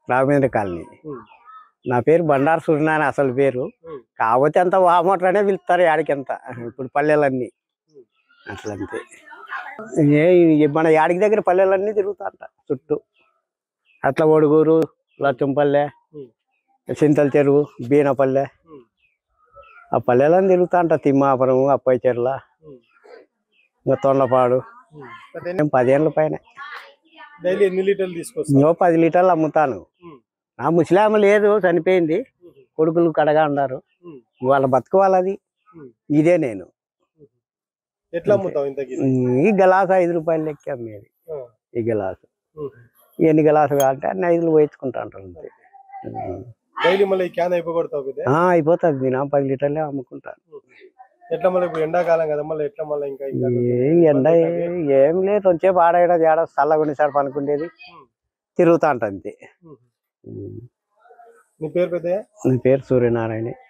Raghavendra colony ఉమ్. నా పేరు బండారు సూర్యనారాయణ అసలు పేరు ఉమ్. కాకపోతే అంత వామోట్లనే పిలుస్తారు యాడికంత ఇప్పుడు పల్లెలన్నీ అట్లంతే ఏ ఈ మన యాడికి దగ్గర పల్లెలన్నీ తిరుగుతాంట చుట్టూ అట్ల ఒడుగూరు లచ్చంపల్లె ఉమ్. చింతల చెరువు బీనపల్లె ఉమ్. ఆ పల్లెలన్నీ తిరుగుతాంట తిమ్మాపురం అప్పయ్య చెర్ల ఉమ్. ఇంకా తొండపాడు ఉమ్. అంటే నేను పదేళ్ళ పైన డైలీ ఎన్ని లీటర్లు తీసుకొస్తావు ఇంకో పది లీటర్లు అమ్ముతాను ఉమ్. నా ముసలామ లేదు చనిపోయింది ఉమ్. కొడుకులు కడగా ఉన్నారు ఉమ్. వాళ్ళ బతుకోవాలది ఉమ్. ఇదే నేను ఎట్లా అమ్ముతావు ఇంతకి ఈ గలాసు ఐదు రూపాయలు లెక్క అమ్మేది ఆ. ఈ గలాసు ఉమ్. ఎన్ని గలాసు కావాలంటే అన్ని ఐదులు పోయించుకుంటా అంటారు అంతే ఉమ్. డైలీ మళ్ళీ ఈ క్యాన్ అయిపోగొడతావు కదా ఆ, అయిపోతుంది నేను పది లీటర్లే అమ్ముకుంటా ఎట్లా మళ్ళీ ఇప్పుడు ఎండాకాలం కదా మళ్ళీ ఎట్లా మళ్ళీ ఇంకా ఇంకా ఏం ఎండ ఏం లేదు కొంచెంసేపు ఆడ ఈడ తేడా చల్లగా సార్ పనుకుండేది ఉమ్. తిరుగుతా అంట అంతే ఉమ్. ఉమ్. నీ పేరు పెద్దయ్య నా పేరు సూర్యనారాయణ